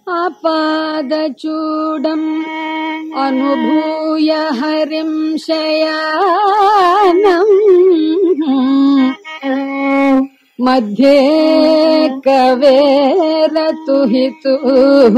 आपादचूडम् अनुभूय हरिं शयानम् मध्ये कवेरतुहितुः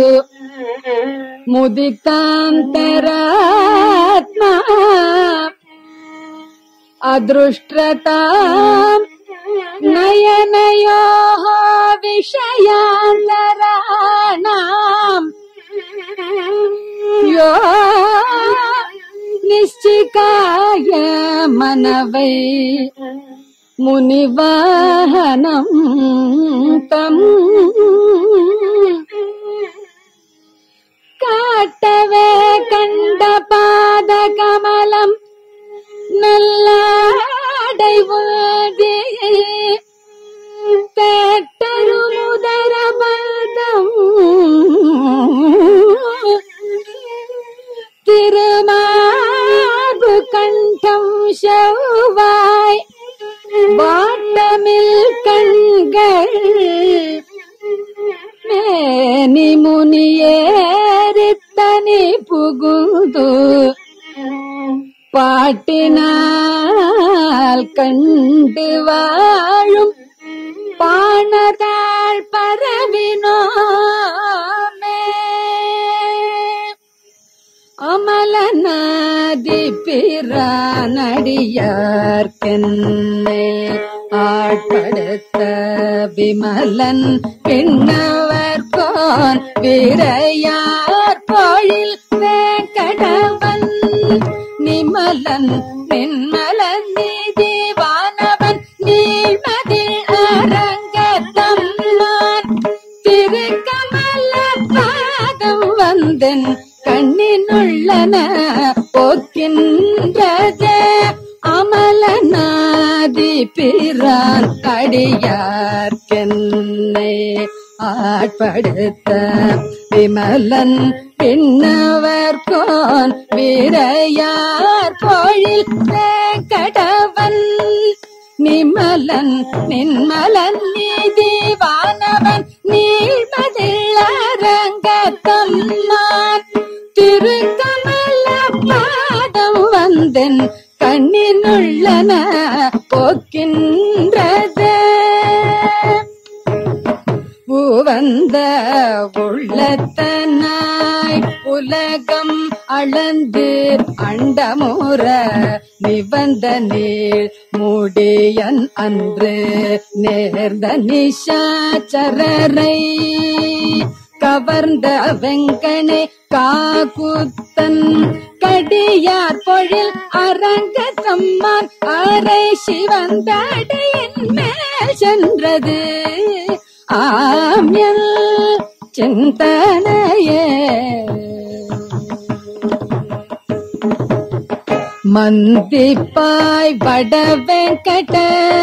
मुदितान्तरात्मा अदृष्ट्रताम् नयनयोः विषयान्तराणाम् यो निश्चिकाय मनवै मुनिवाहनम् तम् காட்டவே கண்ட பாத கமலம் நல்லாடை வாழ்வே தேட்டரு முதர பதம் திருமாபு கண்டம் செவ்வாய் வாட்டமில் கண்கள் மேனி முனியேறித்தனி புகுது பாட்டினால் கண்டு வாழும் பாணதாள் பரவினோமே அமலநாதி பிரானடியார்க்கென்னை ஆட்படுத்த விமலன் பின்னவர்கோன் வீரையார் பொழில் வேங்கடவன் நிமலன் நின்மலன் நீதிவானவன் நீழ்மதில் அரங்கத்தம்மான் திருக்கமல பாதம் வந்தன் கண்ணினுள்ளன போக்கின்றதே அமலநாதி பிரான் அடியார்க்கென்னை ஆட்படுத்த விமலன் பின்னவர்கோன் வீரையார் பொழில் கடவன் நிமலன் நின்மலன் நீதிவானவன் நீழ்மதில் அரங்கத்தம்மான் திருக்கமல பாதம் வந்தன் கண்ணினுள்ளன போக்கின்றதே பூவந்த உள்ளத்தனாய் உலகம் அளந்து அண்டமுற நிவந்த நீள் முடியன் அன்று நேர்ந்த நிஷாச்சரரை கவர்ந்த வெங்கனை காகுத்தன் கடியார் பொழில் அரங்க சம்மான் அரை சிவந்தடையின் மேல் சென்றது ஆமியல் சிந்தனையே மந்திப்பாய் வட வெங்கட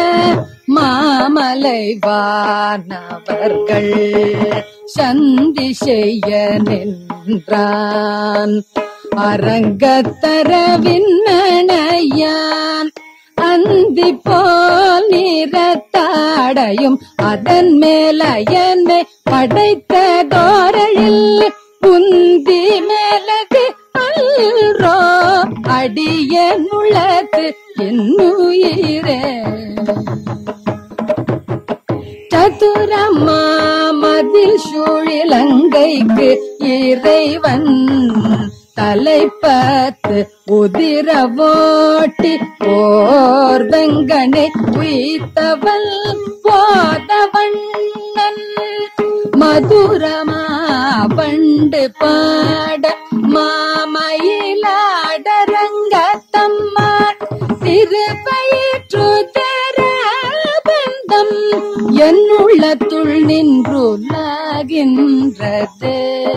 மாமலை வானவர்கள் சந்தி செய்ய நின்றான் அரங்கத்தரவின்னணையான் அந்தி போல் நிறத்தாடையும் அதன் மேலயனை படைத்த தோரழில் புந்தி மேலது அல்ரோ அடிய நுழத்து என்னுயிரே சதுரமா மதில் சூழிலங்கைக்கு இறைவன் தலைப்பத்து உதிரவோட்டி போர் வெங்கனை உயித்தவள் போதவண்ணன் மதுரமா பண்டு பாட மாமயிலாடரங்கத்தம்மான் திருப்பயிற்று பந்தம் என்னுள்ளத்துள் நின்றுலாகின்றது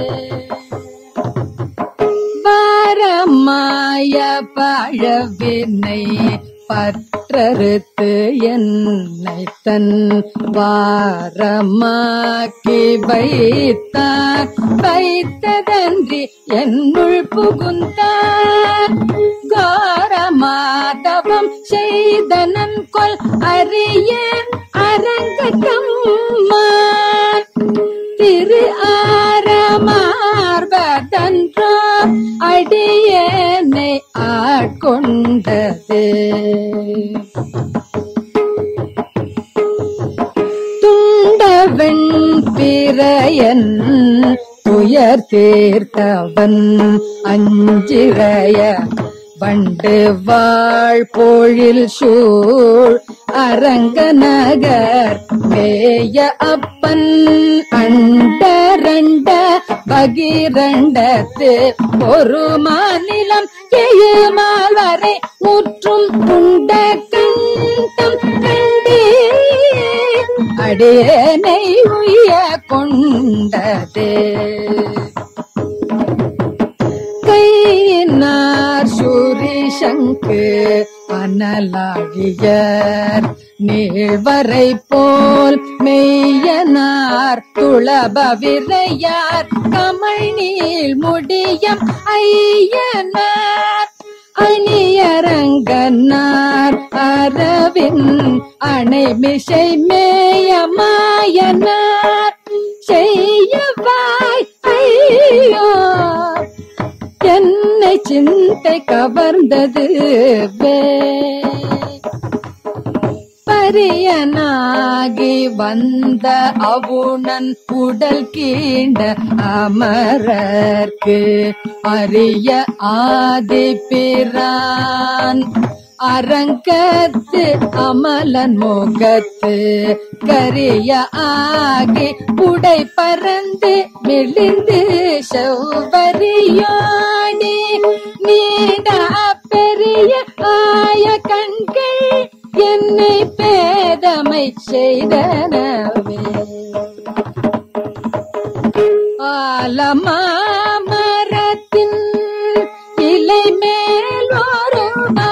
வாரமாய பழவினை பற்றறுத்து என்னை தன் வாரமாக்கி வைத்தார் வைத்ததன்றி என்னுள் புகுந்தார் கோரமாதவம் செய்தனன் கொல் அறியேன் அரங்கத்தம்மான் திரு ஆர பிறையன் துயர் தீர்த்தவன் அஞ்சிறைய வண்டு வாழ் பொழில் சூழ் அரங்க நகர் மேய அப்பன் அண்டரண்ட பகிரண்டத்து ஒரு மாநிலம் எழுமால் வரை முற்றும் உண்ட கண்டம் கண்டே அடேனை உய கொண்டதே கையினார் சூரி சங்கு அனலாழியர் நீழ்வரை போல் மெய்யனார் துளப விரையார் கமல் நீள் முடியம் ஐயனார் அணியரங்கனார் அரவின் அணைமிசை மேயமாயனார் செய்யவாய் ஐயோ என்னை சிந்தை கவர்ந்தது வே பரியனாகி வந்த அவுணன் உடல் கீண்ட அமரர்க்கு அரிய ஆதி பிரான் அரங்கத்து அமலன் முகத்து கரிய ஆகி உடை பறந்து மெலிந்து செவ்வரியாடி நீண்ட பெரிய ஆய கண்கள் என்னை பேதமை செய்தனவே ஆலமாமரத்தின் இலை மேல் ஒரு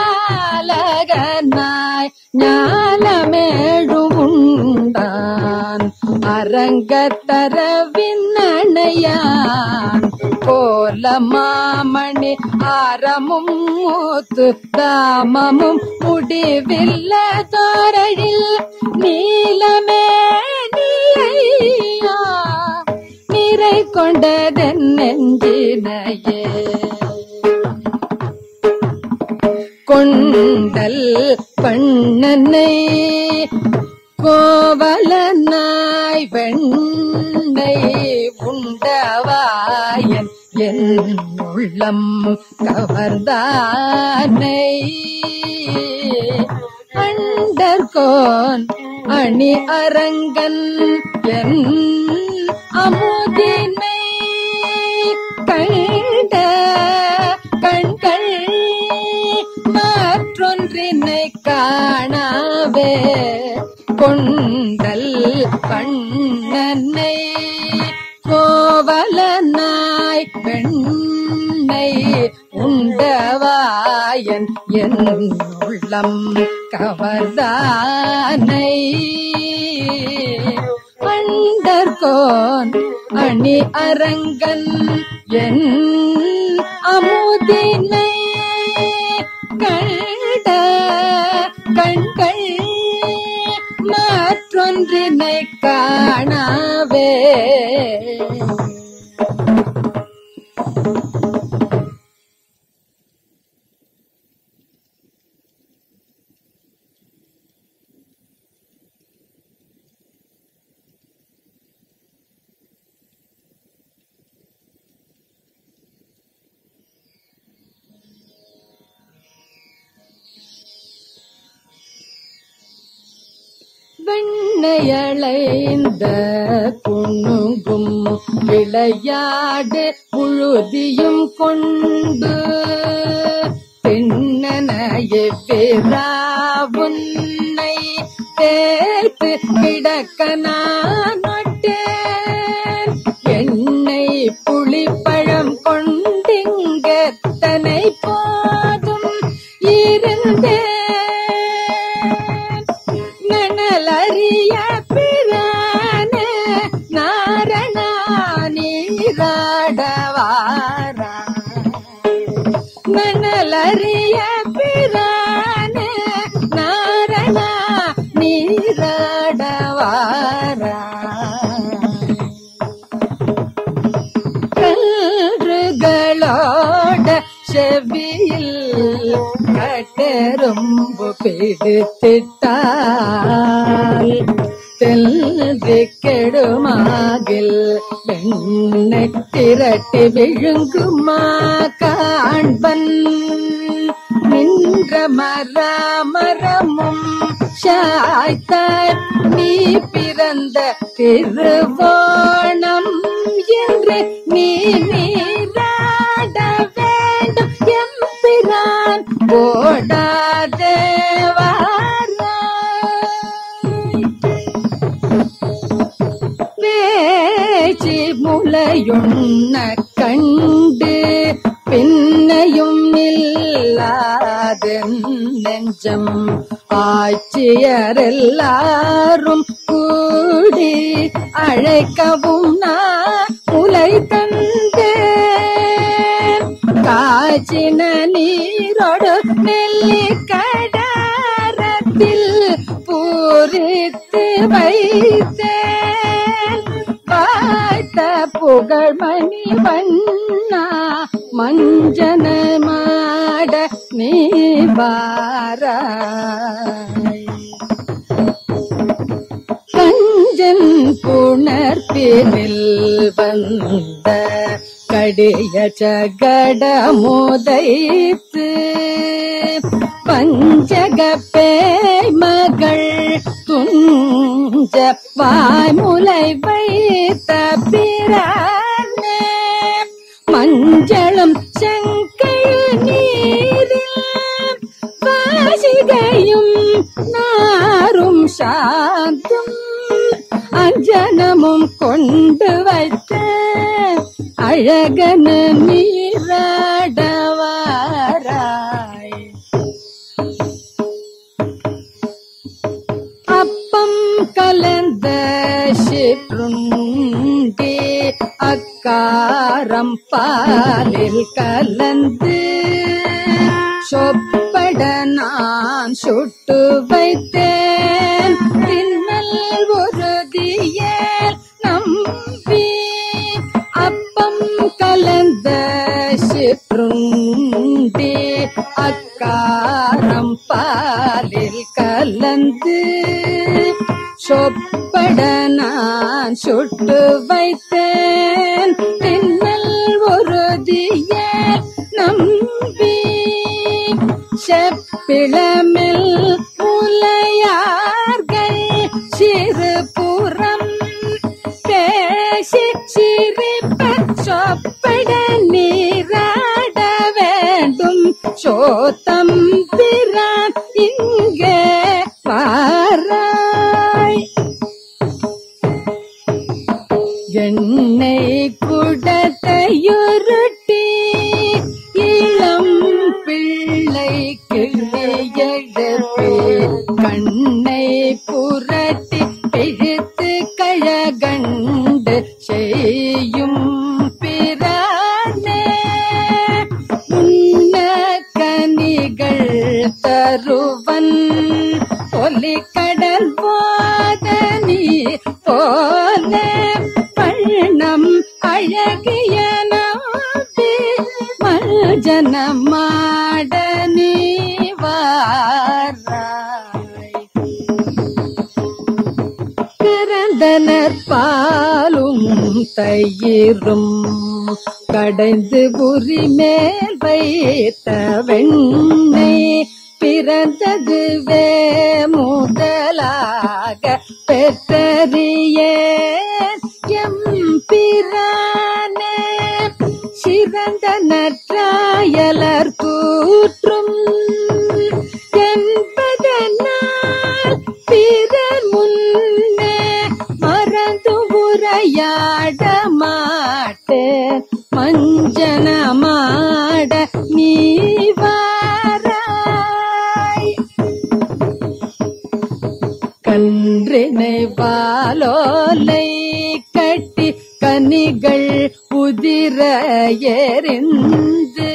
பாலகனாய் ஞானமேழும் உண்டான் அரங்கத்தரவின் அணையான் கோல மாமணி ஆரமும் மூத்து தாமமும் முடிவில்ல தோரழில் நீலமே நீயா நிறை கொண்டதென் நெஞ்சினையே கொண்டல் பண்ணனை கோவலனாய் வெண்ணை உண்டவாயன் என் உள்ளம் கவர்ந்தானை அண்டர்கோன் அணி அரங்கன் என் அமுதினை கண்ட கண்கள் மற்றொன்றினை காணவே கொண்டல் பண்ணனை கோவலனாய் பெண்ணை உண்டவாயன் என் உள்ளம் கவர்தானை அண்டர்கோன் அணி அரங்கன் என் அமுதினை கண்ட கண்கள் மற்றொன்றினை காணவே வெண்ணையளைந்த குணுங்கும் விளையாடு புழுதியும் கொண்டு பெண்ணனைய உன்னை தேர்த்து கிடக்க நான் நொட்டேன் எண்ணெய் புளிப்பழம் கொண்டிங்கத்தனை போதும் இருந்தேன் நனலறிய பிரான நாரணா நீராடவாரா நனலறிய பிரான நாரணா நீராடவாரா கன்றுகளோட செவியில் கட்டெரும்பு பிடித்திட்டால் தெல்வி கெடுமாக உன்னை திரட்டி விழுங்குமா காண்பன் நின்ற மரமரமும் சாய்த்தாய் நீ பிறந்த திருவோணம் என்று நீ நீராட வேண்டும் எம்பிரான் ஓடாதே வாராய். பேச்சு முளையுண்ண கண்டு பின்னையும் இல்லாத நெஞ்சம் ஆட்சியர் எல்லாரும் கூடி அழைக்கவும் நான் முலை தந்தேன் காய்ச்சின நீரோடு நெல்லி கடாரத்தில் பூரித்து வைத்தேன் வாய்த்த புகழ்மணி வண்ணா மஞ்சன மாட நீ வாராய் கஞ்சன் புணர்பினில் வந்த கடிய சகட முதைத்து பஞ்சக பேய் மகள் துஞ்ச வாய்முலை வைத்த பிறானே மஞ்சளும் செங்கையில் நீரில் வாசிகையும் நாரும் சாந்தும் அஞ்சனமும் கொண்டு வைத்த அழகன நீராடவாராய் அப்பம் கலந்த சிற்றுண்டி அக்காரம் பாலில் கலந்து சொப்பட நான் சுட்டு வைத்தேன் பின்னல் உறுதியேல் நம்பி அப்பம் கலந்த சிற்றுண்டி அக்காரம் பாலில் கலந்து சொப்பட நான் சுட்டு வைத்தேன் பின்னல் உறுதிய நம்பி செப்பிளமில் முலையார்கள் சிறு புறம் பேசி சிரிப்ப சொப்பட நீராட வேண்டும் சோத்தம் பிரான் இங்கே பாராய் எண்ணெய் குடத்தையுருட்டி இளம் பிள்ளை கிளியெழுப்பி கண்ணை புரட்டி பிழித்து கழகண்டு செய்யும் பிரானே உன்ன கனிகள் தருவன் ஒலி கடல் போதனி போல பள்ளம் அழகிய நாபி மல்ஜன மாடனி வாராய் பிறந்தனர் பாலும் தயிரும் கடைந்து புரி மேல் வைத்த வெண்ணெய் பிறந்ததுவே முதலாக பெற்றறிய எம் பிரானே சிறந்த நற்றாயலர் கூற்றும் என்பதனால் பிறர் முன்னே மறந்து உரையாட மாட்டேன் மஞ்சன மாட நீ வாராய் கன்றினை வாலோலை கட்டி கனிகள் உதிர எறிந்து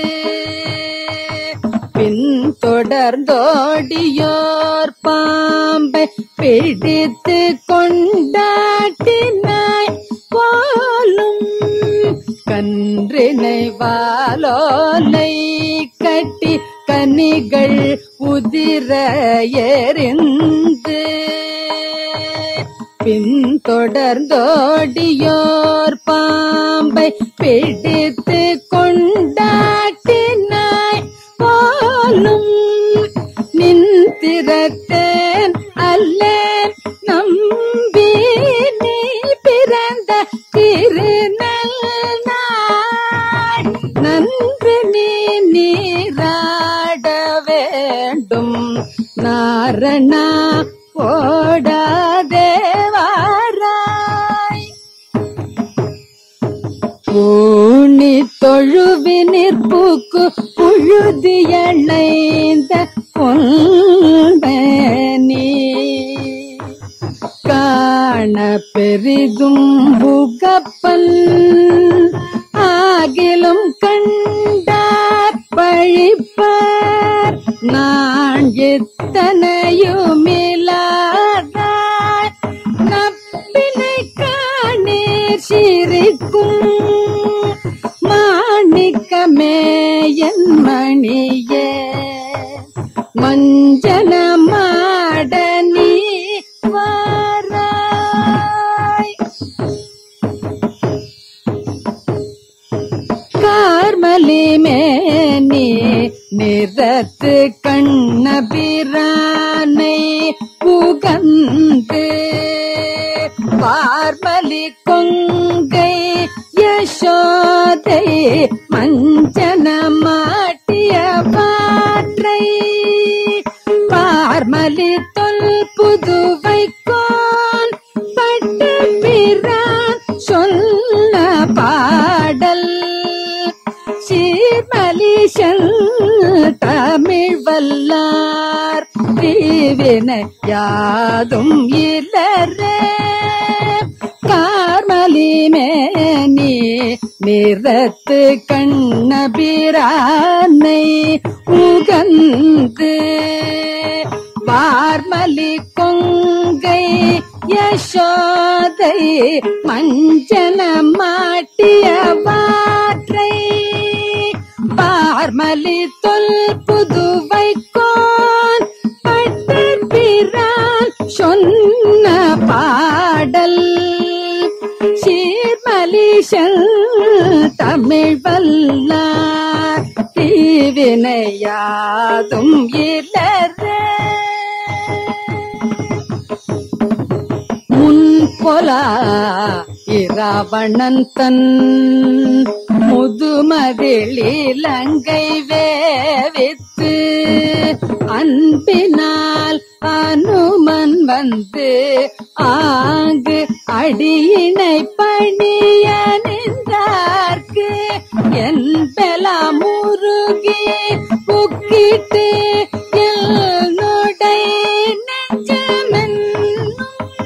பின் தொடர்ந்தோடியோர் பாம்பை பிடித்து கொண்டாட்டினாய் போலும் கன்றினை வாலோலை கட்டி கனிகள் உதிர எறிந்து பின்தொடர்ந்தோடியோர் பாம்பை பிடித்து கொண்டாட்டினாய் போலும் நின்றிருத்தேன் அல்லேன் நம்பி நீ பிறந்த திருநல் நாள் நன்று நீ நீராட வேண்டும் நாரணா ஓடாதேவாராய் பூணி தொழுவினிற் பூக்கு புழுதியணைந்த பொன்பனி காண பெரிதும் புகப்பன் ஆகிலும் கண்டார் பழிப்பார் நான் எத்தனையுமில்லாதாய் நப்பினை காணீர் சிரிக்கும் மாணிக்கமே என் மணியே மஞ்சன மாட நீ வாராய் கார்மலி மேனி நிறத்து கண்ணபிரானை புகந்து பார்மலி கொங்கை யசோதை மஞ்சன மாட்டிய பாற்றை பார்மலி தொல் புதுவை கோன் பட்டு பிரான் சொன்ன பாடல் சீர்மலிசன் தமிழ் வல்லார் தீவினை யாதும் இல்லரே கார்மலி மேனி நிறத்து கண்ணபிரானை உகந்து பார்மலி கொங்கை யசோதை மஞ்சன மாட்டிய வாற்றை பார்மலி தொல் புதுவை கோன் பட்டு பிரான் சொன்ன பாடல் சீர்மலிசன் தமிழ் வல்லார் தீவினையாதும் இல்லரே முன்பொலா இராவணன் தன் முதுமதிலங்கை வேவித்து அன்பினால் அனுமன் வந்து ஆங்கு அடியினை பணிய நின்றார்க்கு என் பெலா முருகி புக்கிட்டு என்னுடை நெஞ்சமென்னும்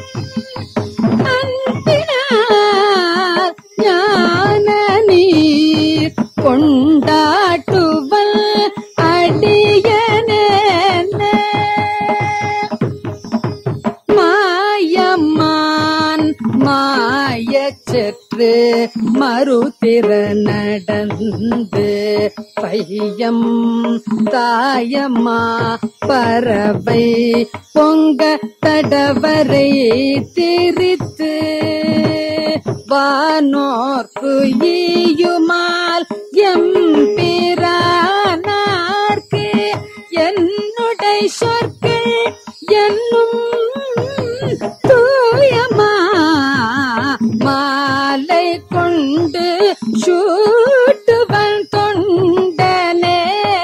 அன்பினார் ஞான நீர் கொண்டாட்டுவல் அடியன மாயம்மான் மாயச்சற்று மறுதிற நடந்து பையம் தாயம்மா பறவை பொங்க தடவரை திரித்து வானோர்க்கு ஈயுமால் எம்பிரானார்க்கு என்னுடைய சொற்கள் என்னும் தூயமா மாலை கொண்டு சூட்டுவன் தொண்டனே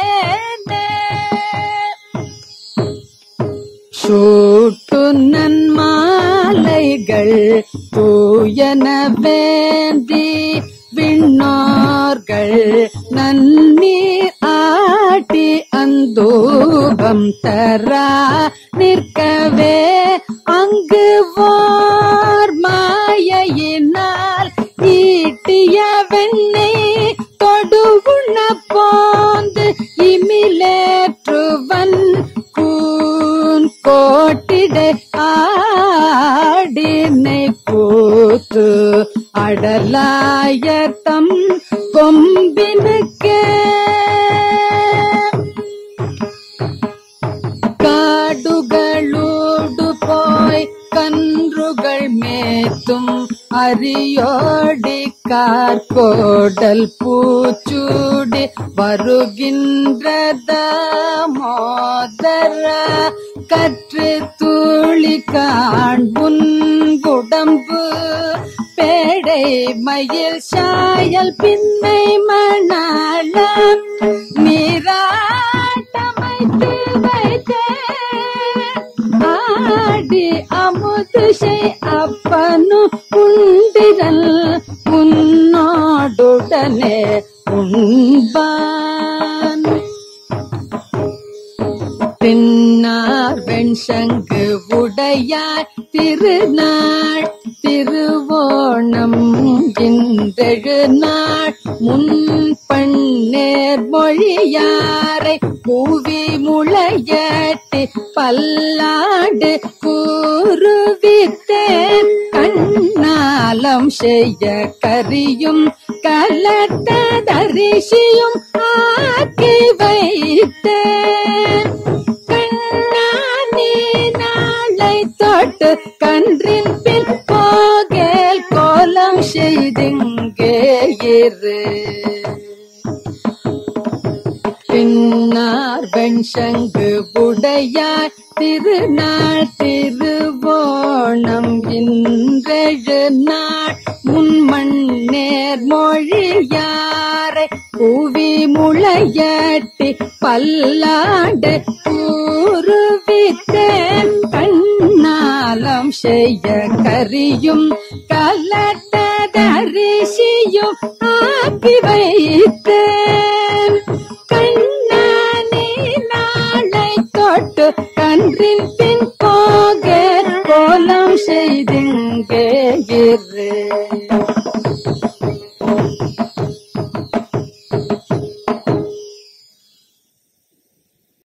சூட்டு நன்மாலைகள் தூயன வேந்தி விண்ணோர்கள் நன்னீர் ஆட்டி அந்தூபம் தரா நிற்கவே அங்கு வார் மாயினால் ஈட்டிய வெண்ணெய் தொடுவுண்ண போந்து இமிலேற்றுவன் கூன் கோட்டிடை ஆடினை கூத்து அடலாயத்தம் கொம்பினுக்கே காடுகளோடு போய் கன்றுகள் ஏத்தும் அரியோடி கார்கோடல் பூச்சூடி வருகின்றத மோதர கற்று தூளி காண்புன் குடம்பு பேடை மயில் சாயல் பின்னை மணாளம் நீராட்டமைத்து வைத்தேன் ஆடி அமுது செய் அப்பனு உண்டிரல் உன்னோடுடனே உண்பான் பின்னார் வெண்சங்கு உடையார் திருநாள் திருவோணம் இன்றெழு நாள் முன் பண்ணேர் மொழியாரை கூவி முளையட்டி பல்லாண்டு கூறுவித்தேன் கண்ணாலம் செய்ய கரியும் கலத்ததரிசியும் ஆக்கி வைத்தேன் கண்ணானே நாளை தொட்டு கன்றின் பின் போகேல் கோலம் செய்திங்கே இரு பின்னார் வெண்சங்கு உடையார் திருநாள் திருவோணம் இன்றெழு நாள் முன்மண்ணேர் மொழியாரை கூவி முளையட்டி பல்லாண்டு கூறுவித்தேன் கண்ணாலம் செய்ய கரியும் கலத்ததரிசியும் ஆக்கி வைத்தேன் கண்ணானே நாளை தொட்டு கன்றின்